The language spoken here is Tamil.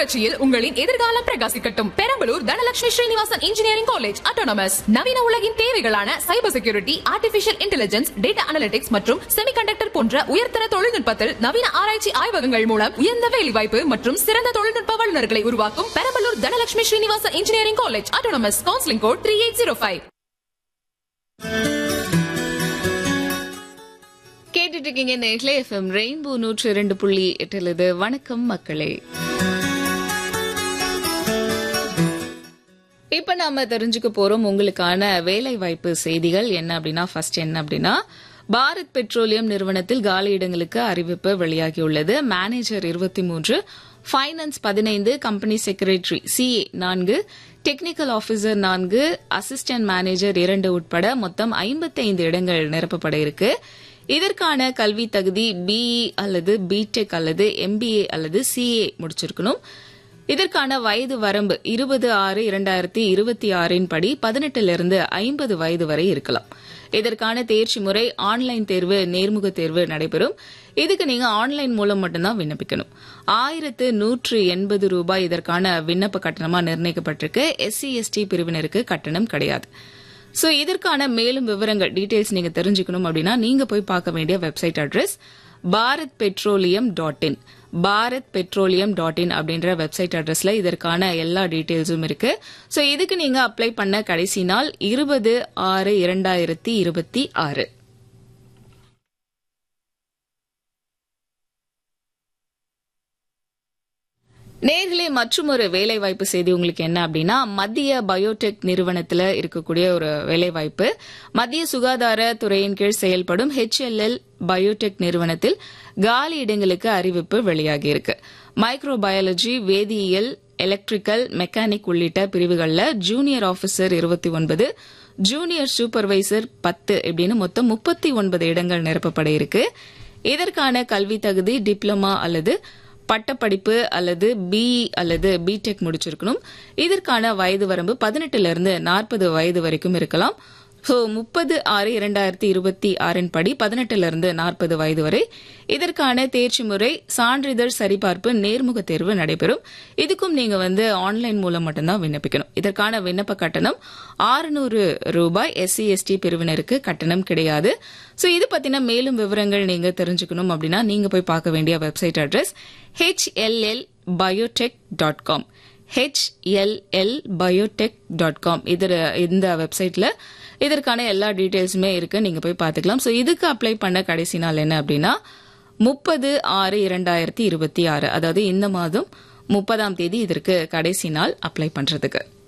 புரட்சியில் உங்களின் எதிர்காலம் பிரகாசிக்கட்டும் Perambalur Dhanalakshmi Srinivasan engineering college autonomous நவீன உலகின் தேவைகளான cyber security artificial intelligence data analytics மற்றும் செமிகண்டக்டர் போன்ற உயர்தர தொழில்நுட்பத்தில் நவீன ஆராய்ச்சி ஆய்வகங்கள் மூலம் உயர்ந்த வேலைவாய்ப்பு மற்றும் சிறந்த தொழில்நுட்ப வல்லுநர்களை உருவாக்கும் Perambalur Dhanalakshmi Srinivasan engineering college autonomous counselling code three eight zero five கேட்டுட்டு இருக்கீங்க நேர்களே எஃப்எம் ரெயின்போ நூற்று இரண்டு புள்ளி எட்டில் இது வணக்கம் மக்களே இப்ப நாம தெரிஞ்சுக்க போறோம் உங்களுக்கான வேலை வாய்ப்பு செய்திகள் என்ன அப்படின்னா ஃபர்ஸ்ட் என்ன அப்படின்னா பாரத் பெட்ரோலியம் நிறுவனத்தில் காலியிடங்களுக்கு அறிவிப்பு வெளியாகியுள்ளது மேனேஜர் இருபத்தி மூன்று ஃபைனான்ஸ் பதினைந்து கம்பெனி செக்ரட்டரி சிஏ நான்கு டெக்னிக்கல் ஆபீசர் நான்கு அசிஸ்டன்ட் மேனேஜர் இரண்டு உட்பட மொத்தம் ஐம்பத்தைந்து இடங்கள் நிரப்பப்பட இருக்கு இதற்கான கல்வி தகுதி பிஇ அல்லது பிடெக் அல்லது எம்பிஏ அல்லது சிஏ முடிச்சிருக்கணும் இதற்கான வயது வரம்பு இருபது ஆறு இரண்டாயிரத்தி இருபத்தி ஆறின் படி பதினெட்டிலிருந்து ஐம்பது வயது வரை இருக்கலாம் இதற்கான தேர்ச்சி முறை ஆன்லைன் தேர்வு நேர்முக தேர்வு நடைபெறும் இதுக்கு நீங்க ஆன்லைன் மூலம் மட்டும்தான் விண்ணப்பிக்கணும் ஆயிரத்து நூற்று எண்பது ரூபாய் இதற்கான விண்ணப்ப கட்டணமா நிர்ணயிக்கப்பட்டிருக்கு எஸ்சி எஸ்டி பிரிவினருக்கு கட்டணம் கிடையாது சோ இதற்கான மேலும் விவரங்கள் டீடைல்ஸ் நீங்க தெரிஞ்சுக்கணும் அப்படின்னா நீங்க போய் பார்க்க வேண்டிய website address Bharat Petroleum dot in Bharat Petroleum dot in அப்படின்ற வெப்சைட் அட்ரஸ்ல இதற்கான எல்லா டீடைல்ஸும் இருக்கு சோ இதுக்கு நீங்க அப்ளை பண்ண கடைசி நாள் இருபது ஆறு இரண்டாயிரத்தி இருபத்தி ஆறு நேர்களே மற்றும் ஒரு வேலைவாய்ப்பு செய்தி உங்களுக்கு என்ன அப்படின்னா மத்திய பயோடெக் நிறுவனத்தில் இருக்கக்கூடிய ஒரு வேலைவாய்ப்பு மத்திய சுகாதார துறையின் கீழ் செயல்படும் ஹெச்எல்எல் பயோடெக் நிறுவனத்தில் காலி இடங்களுக்கு அறிவிப்பு வெளியாகியிருக்கு மைக்ரோ பயாலஜி வேதியியல் எலக்ட்ரிக்கல் மெக்கானிக் உள்ளிட்ட பிரிவுகளில் ஜூனியர் ஆபீசர் இருபத்தி ஒன்பது ஜூனியர் சூப்பர்வைசர் பத்து இப்படின்னு மொத்தம் முப்பத்தி ஒன்பது இடங்கள் நிரப்பப்பட இருக்கு இதற்கான கல்வி தகுதி டிப்ளமா அல்லது பட்டப்படிப்பு அல்லது பிஇ அல்லது பிடெக் முடிச்சிருக்கணும் இதற்கான வயது வரம்பு பதினெட்டுல இருந்து நாற்பது வயது வரைக்கும் இருக்கலாம் ஸோ முப்பது ஆறு இரண்டாயிரத்தி இருபத்தி ஆறின் படி பதினெட்டுல இருந்து நாற்பது வயது வரை இதற்கான தேர்ச்சி முறை சான்றிதழ் சரிபார்ப்பு நேர்முக தேர்வு நடைபெறும் இதுக்கும் நீங்க வந்து ஆன்லைன் மூலம் மட்டும்தான் விண்ணப்பிக்கணும் இதற்கான விண்ணப்ப கட்டணம் ஆறுநூறு ரூபாய் எஸ்சி எஸ்டி பிரிவினருக்கு கட்டணம் கிடையாது ஸோ இது பத்தின மேலும் விவரங்கள் நீங்க தெரிஞ்சுக்கணும் அப்படின்னா நீங்க போய் பார்க்க வேண்டிய website address HLL biotech dot com HLL biotech dot com இது இந்த வெப்சைட்ல இதற்கான எல்லா டீட்டெயில்ஸுமே இருக்கு நீங்க போய் பார்த்துக்கலாம் ஸோ இதுக்கு அப்ளை பண்ண கடைசி நாள் என்ன அப்படின்னா முப்பது ஆறு இரண்டாயிரத்தி இருபத்தி ஆறு அதாவது இந்த மாதம் முப்பதாம் தேதி இதற்கு கடைசி நாள் அப்ளை பண்றதுக்கு